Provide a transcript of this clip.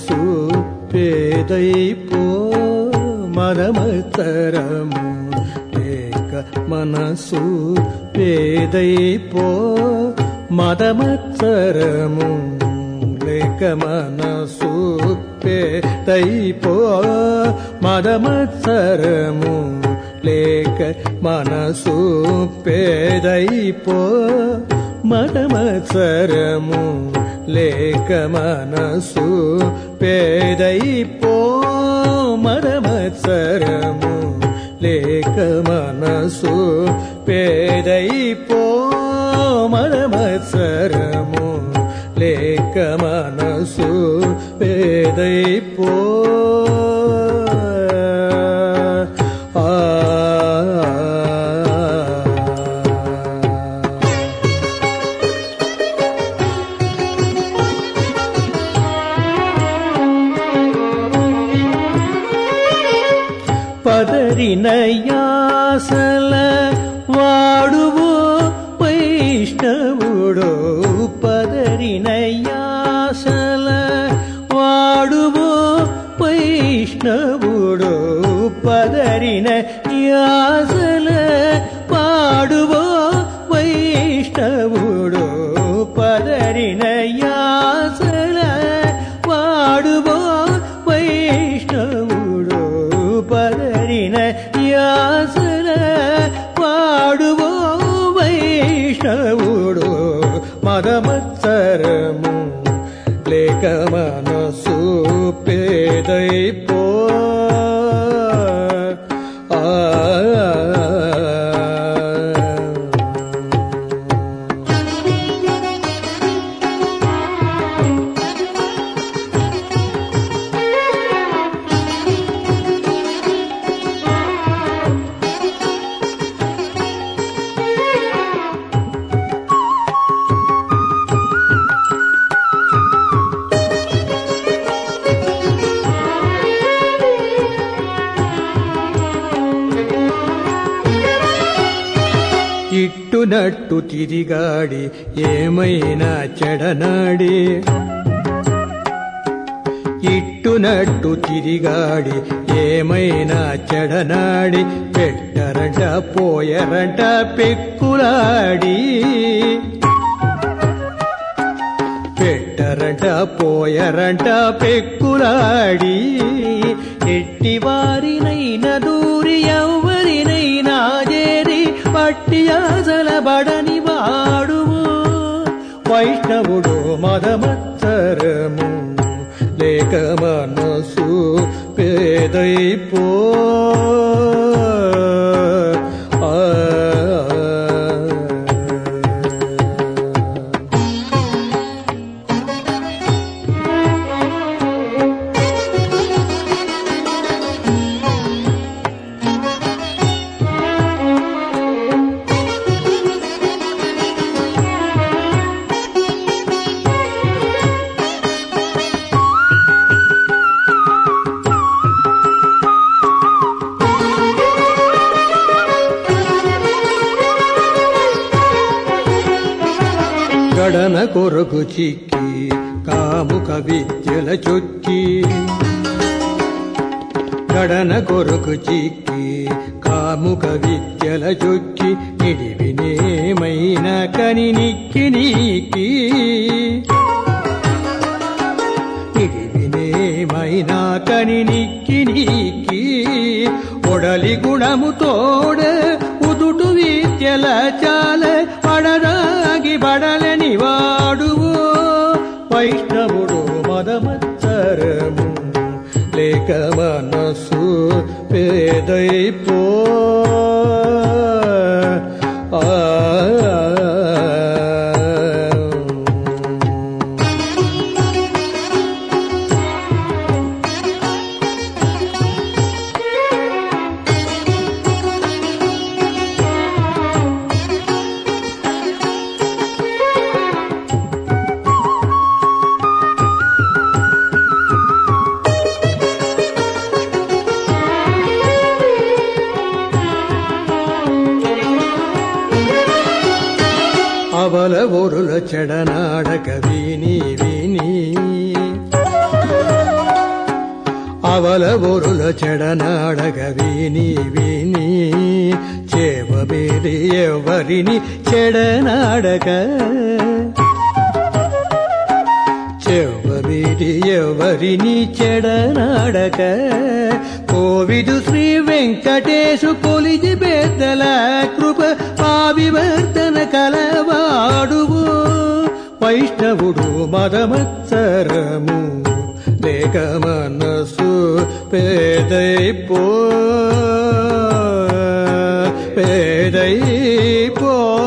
మనసు పేదైపో మదమతరము లేక మనసు పేదైపో మదమత్సరము లేక మనసు పేదైపో మదమత్సరము లేక మనసు పేదైపో మదమత్సరము లేక మనసు పేదైపో మదమత్సరము లేక మనసు పేదైపో మదమత్సరము లేక మనసు పేదైపో ఆ పదరిన యాసల వాడువో వైష్ణవుడో పదరిన యాసల వాడువో వైష్ణవుడో పదరిన యాసల పాడువో వైష్ణవుడో పదరిన యాసల వాడువో వైష్ణవుడో పదరిన యాసల వాడువో వైష్ణవుడు మదమత్సరము లేక మనసు పేదైపో ఆ ఇట్టునట్టు తిరిగాడి ఏమైనా చెడనాడి ఇట్టునట్టు తిరిగాడి ఏమైనా చెడనాడి పెట్టరంట పోయరంట పెక్కులాడి పెట్టరంట పోయరంట పెక్కులాడి ఎట్టి వారినైన దూరి ఎవరినైనా చేరి పట్టి ఆసల బడని వాడువు వైష్ణవుడు మదమత్సరము లేక మనసు పేదైపో ఆ గడన కొరకు చిక్కి కాముక విద్యల చొక్కి గడన కొరకు చిక్కి కాముక విద్యల చొక్కి నిడివినేమైన కని నిక్కి నీకి నిడివినేమైన కని నిక్కి నీకి ఒడలి గుణము తోడ ఉదుటు విద్యల చాల పడరాగి బడలని వాడువో వైష్ణవుడు మదమత్సరము లేక మనసు పేదైపో ఆ అవల ఒరుల చెడనాడక విని విని అవల బొరుల చెడనాడగ విని విని చేవ మీది ఎవరిని చెడనాడక చెవ్వవిడి ఎవరిని చెడనాడక కోవిదు శ్రీ వెంకటేశు కొలిజి పెద్దల కృప పావివర్తన కలవాడువు వైష్ణవుడు మదమత్సరము లేక మనసు పేదైపో పేదైపో